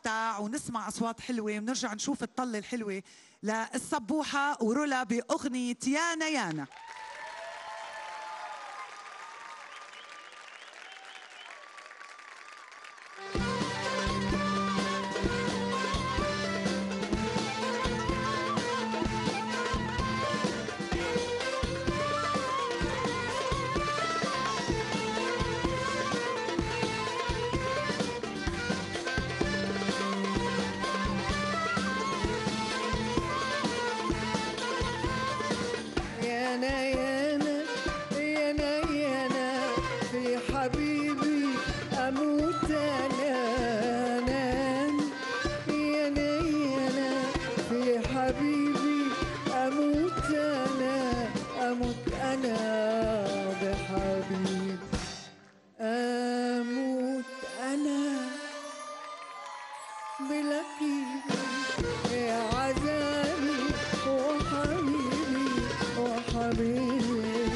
نتمتع ونسمع اصوات حلوه ونرجع نشوف الطله الحلوه للصبوحه ورولا باغنيه يانا يانا يانا يانا يانا يانا في حبيبي أموت أنا أنا يانا يانا في حبيبي أموت أنا أموت أنا بحبيبي أموت أنا بلقيبي يا عذابي وحبيبي وحبيبي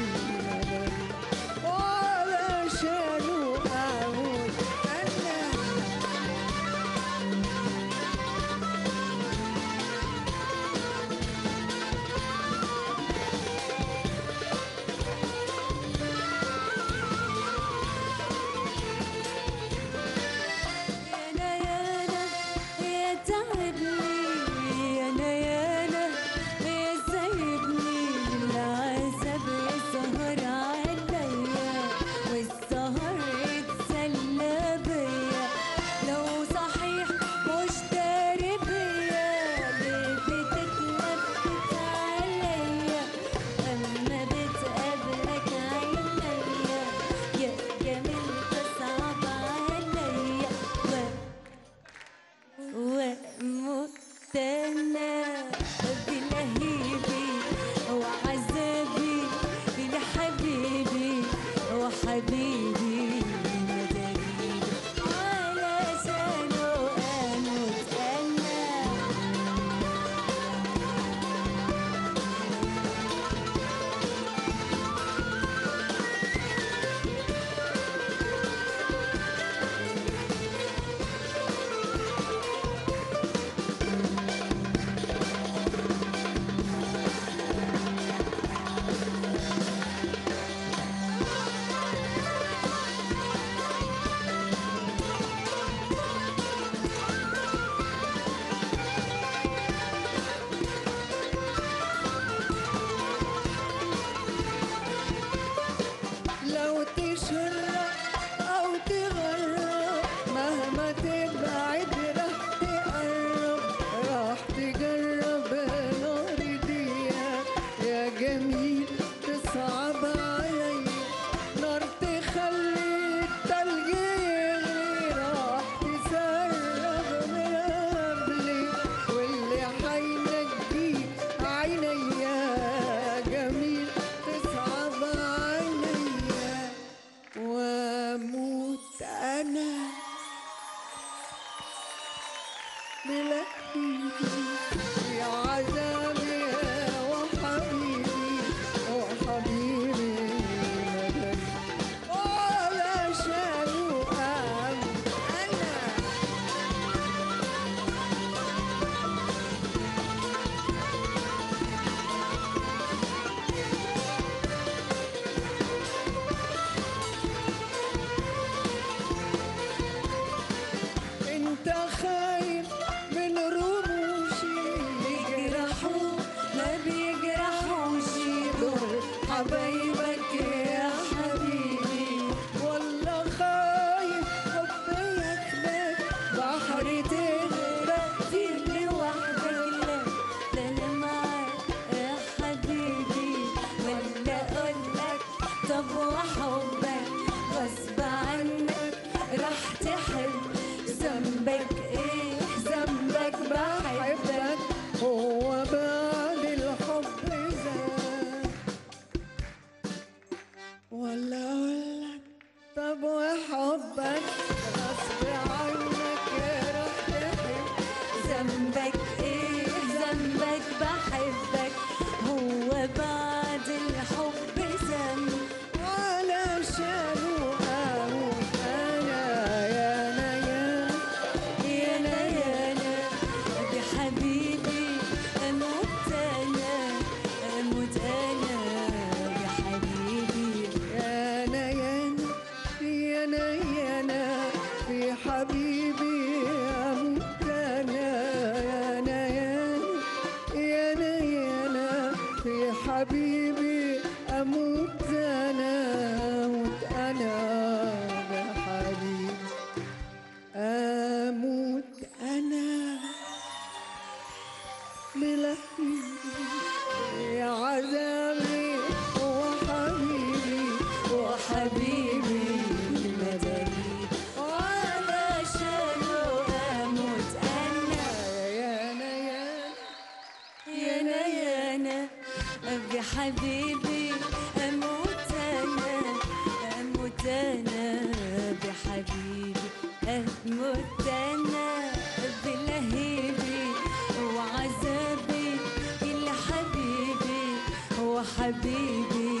وعلشانه أموت أنا يانا يانا يا تعبني يانا يانا يا سايبني العذاب يسهر عليا والسهر يتسلى بيا لو صحيح مش داري بيا ليه بتتلفت عليا اما بتقابلك عينيا يا جميل تصعب عليا و واموت انا بلهيبي وعذابي لحبيبي وحبيبي مداريبي علشانه اموت انا لو تشرق أو تغرب مهما تبعد راح تقرب راح تجرب نار ديك يا جميل تصعب علي نار تخلي التلج يغلي راح تسرب من قبلي واللي حينجيك عيني يا جميل تصعب عليا واموت انا بلهيبي يا عذابي وحبيبي وحبيبي مدني علشانه أموت انا انت خايف من رموشي بيجرحوا ما بيجرحوش دول حبايبك يا حبيبي والله خايف حبي ياخدك بحر تغرق فيه لوحدك لا ده انا معاك يا حبيبي ولا اقولك طب وحبك غصب عنك راح تحب ذنبك ايه ذنبك بحبك بحبك هو بعد الحب زاد ولا اقولك طب وحبك غصب عنك راح تحب ذنبك ايه ذنبك بحبك هو بعد الحب ذنب علشانه اموت انا يا انا يا يا انا يا حبيبي أموت أنا أموت أنا بحبيبي أموت أنا بلهيبي وعذابي إلا حبيبي هو حبيبي